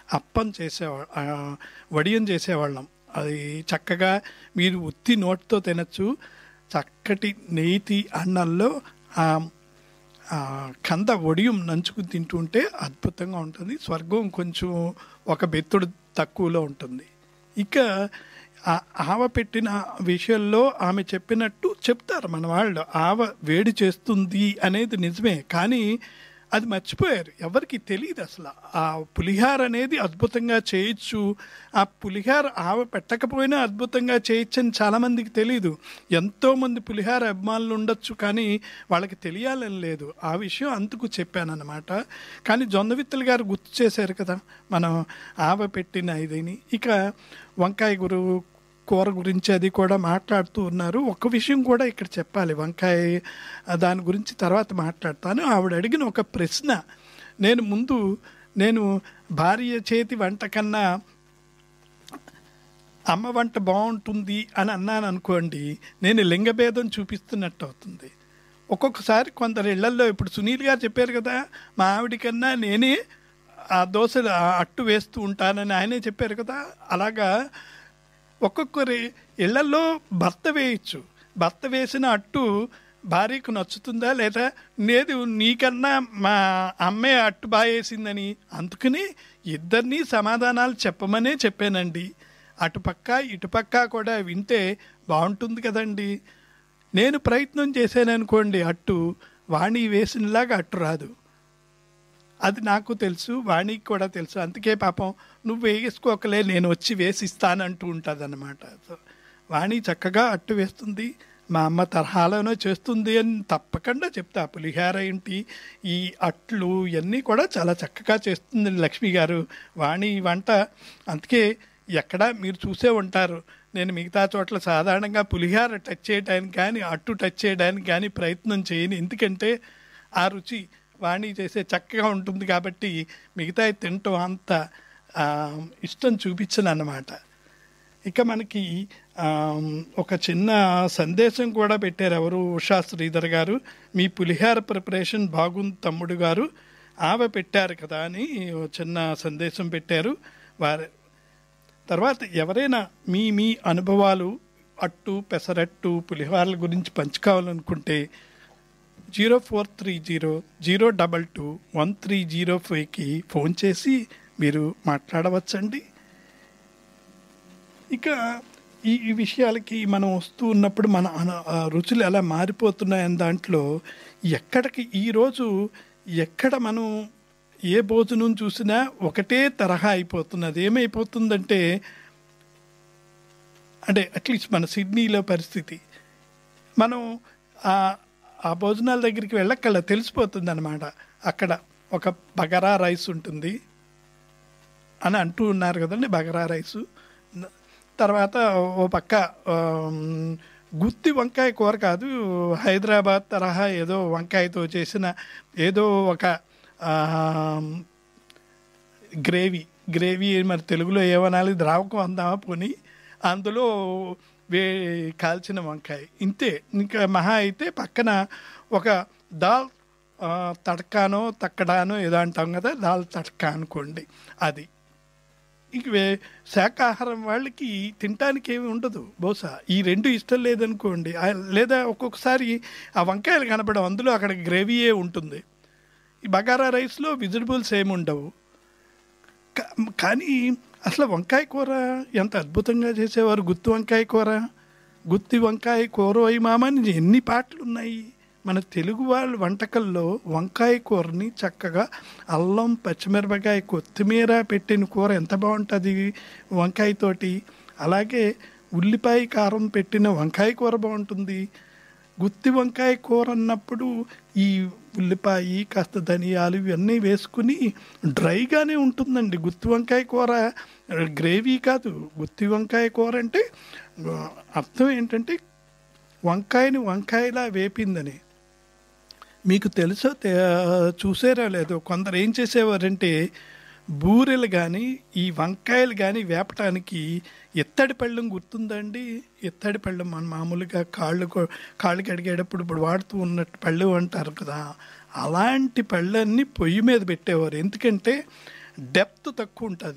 అప్పం చేసేవా ఆ, వడియం చేసేవాళ్ళం అది చక్కగా మీరు ఉత్తి నోటితో తినచ్చు చక్కటి నెయ్యి అన్నంలో ఆ ఆ కంద ఒడియం నంచుకుని తింటుంటే అద్భుతంగా ఉంటుంది స్వర్గం కొంచెం ఒక బెత్తుడు తక్కువలో ఉంటుంది ఇక ఆ ఆవ పెట్టిన విషయంలో ఆమె చెప్పినట్టు చెప్తారు మన వాళ్ళు ఆవ వేడి చేస్తుంది అనేది నిజమే కానీ అది మర్చిపోయారు ఎవరికి తెలియదు అసలు ఆ పులిహార అనేది అద్భుతంగా చేయొచ్చు ఆ పులిహార ఆవ పెట్టకపోయినా అద్భుతంగా చేయొచ్చు అని చాలామందికి తెలియదు ఎంతోమంది పులిహార అభిమానులు ఉండొచ్చు కానీ వాళ్ళకి తెలియాలని లేదు ఆ విషయం అందుకు చెప్పానన్నమాట కానీ జొన్నవిత్తలు గారు గుర్తు చేశారు కదా మనం ఆవ పెట్టిన ఇదిని ఇక వంకాయ గురు కూర గురించి అది కూడా మాట్లాడుతూ ఉన్నారు ఒక విషయం కూడా ఇక్కడ చెప్పాలి వంకాయ ఆ, దాని గురించి తర్వాత మాట్లాడతాను ఆవిడ అడిగిన ఒక ప్రశ్న నేను ముందు నేను భార్య చేతి వంట కన్నా అమ్మ వంట బాగుంటుంది అని అన్నాను అనుకోండి నేను లింగభేదం చూపిస్తున్నట్టు అవుతుంది ఒక్కొక్కసారి కొందరు ఇళ్లల్లో ఇప్పుడు సునీల్ గారు చెప్పారు కదా మా ఆవిడ కన్నా నేనే ఆ దోశలు ఆ అట్టు వేస్తూ ఉంటానని ఆయనే చెప్పారు కదా అలాగా ఒక్కొక్కరి ఇళ్లలో భర్త వేయచ్చు భర్త వేసిన అట్టు భార్యకు నచ్చుతుందా లేదా లేదు నీకన్నా మా అమ్మే అట్టు బాగా వేసిందని అందుకని ఇద్దరినీ సమాధానాలు చెప్పమనే చెప్పానండి అటుపక్క ఇటుపక్క కూడా వింటే బాగుంటుంది కదండి నేను ప్రయత్నం చేశాను అనుకోండి అట్టు వాణి వేసినలాగా అట్టు రాదు అది నాకు తెలుసు వాణికి కూడా తెలుసు అందుకే పాపం నువ్వు వేసుకోకలే నేను వచ్చి వేసిస్తానంటూ ఉంటుంది అనమాట వాణి చక్కగా అట్టు వేస్తుంది మా అమ్మ తరహాలోనే చేస్తుంది అని తప్పకుండా చెప్తా పులిహార ఏంటి ఈ అట్లు ఇవన్నీ కూడా చాలా చక్కగా చేస్తుంది లక్ష్మి గారు వాణి వంట అందుకే ఎక్కడ మీరు చూసే ఉంటారు నేను మిగతా చోట్ల సాధారణంగా పులిహార టచ్ చేయడానికి కానీ అట్టు టచ్ చేయడానికి కానీ ప్రయత్నం చేయను ఎందుకంటే ఆ రుచి వాణి చేసే చక్కగా ఉంటుంది కాబట్టి మిగతా తింటాం అంత ఆ, ఇష్టం చూపించను అన్నమాట ఇక మనకి ఆ, ఒక చిన్న సందేశం కూడా పెట్టారు ఎవరు ఉషా శ్రీధర్ గారు మీ పులిహార ప్రిపరేషన్ బాగుంది తమ్ముడు గారు ఆమె పెట్టారు కదా అని ఓ చిన్న సందేశం పెట్టారు వారి తర్వాత ఎవరైనా మీ మీ అనుభవాలు అట్టు పెసరట్టు పులిహోరల గురించి పంచుకోవాలనుకుంటే zero four three zero zero double two one three zero ఫైవ్కి ఫోన్ చేసి మీరు మాట్లాడవచ్చండి ఇక ఈ ఈ విషయాలకి మనం వస్తూ ఉన్నప్పుడు మన అన- ఆ రుచులు ఎలా మారిపోతున్నాయని దాంట్లో ఎక్కడికి ఈరోజు ఎక్కడ మనం ఏ భోజనం చూసినా ఒకటే తరహా అయిపోతున్నది ఏమైపోతుందంటే అంటే అట్లీస్ట్ మన సిడ్నీలో పరిస్థితి మనం ఆ ఆ భోజనాల దగ్గరికి వెళ్ళక్కల తెలిసిపోతుంది అనమాట అక్కడ ఒక బగరా రైస్ ఉంటుంది అని అంటూ ఉన్నారు కదండి బగరా రైసు న- తర్వాత ఓ పక్క ఆమ్, గుత్తి వంకాయ కూర కాదు హైదరాబాద్ తరహా ఏదో వంకాయతో చేసిన ఏదో ఒక ఆమ్, గ్రేవీ గ్రేవీ మరి తెలుగులో ఏమనాలి ద్రావకం అందామా పోనీ అందులో వే కాల్చిన వంకాయ ఇంతే ఇంకా మహా అయితే పక్కన ఒక దాల్ ఆ, తడకానో తక్కడానో ఏదో అంటాం కదా దాల్ తడకా అనుకోండి అది ఇక వే- శాకాహారం వాళ్ళకి తినటానికి ఏమి ఉండదు బహుశా ఈ రెండు ఇష్టం లేదనుకోండి ఆ- లేదా ఒక్కొక్కసారి ఆ వంకాయలు కనపడవు అందులో అక్కడ గ్రేవీయే ఉంటుంది ఈ బగారా రైస్లో వెజిటబుల్స్ ఏమి ఉండవు కా- కానీ అసలు వంకాయ కూర ఎంత అద్భుతంగా చేసేవారు గుత్తి వంకాయ కూర గుత్తి వంకాయ కూర అయి మామని ఎన్ని పాటలు ఉన్నాయి మన తెలుగు వాళ్ళ వంటకల్లో వంకాయ కూరని చక్కగా అల్లం పచ్చిమిరపకాయ కొత్తిమీర పెట్టిన కూర ఎంత బాగుంటుంది వంకాయతోటి అలాగే ఉల్లిపాయ కారం పెట్టిన వంకాయ కూర బాగుంటుంది గుత్తి వంకాయ కూర అన్నప్పుడు ఈ ఉల్లిపాయ కాస్త ధనియాలు ఇవన్నీ వేసుకుని డ్రైగానే ఉంటుందండి గుత్తి వంకాయ కూర గ్రేవీ కాదు గుత్తి వంకాయ కూర అంటే ఆ, అర్థం ఏంటంటే వంకాయని వంకాయలా వేపిందని మీకు తెలుసో తె- చూసారో లేదో కొందరు ఏం చేసేవారంటే బూరెలు కానీ ఈ వంకాయలు కానీ వేపటానికి ఎత్తడి పళ్ళెం గుర్తుందండి ఎత్తడి పళ్ళెం మన మామూలుగా కాళ్ళు కొ- కాళ్ళు కడిగేటప్పుడు ఇప్పుడు వాడుతూ ఉన్నట్టు పళ్ళెం అంటారు కదా అలాంటి పళ్ళన్నీ పొయ్యి మీద పెట్టేవారు ఎందుకంటే డెప్త్ తక్కువ ఉంటుంది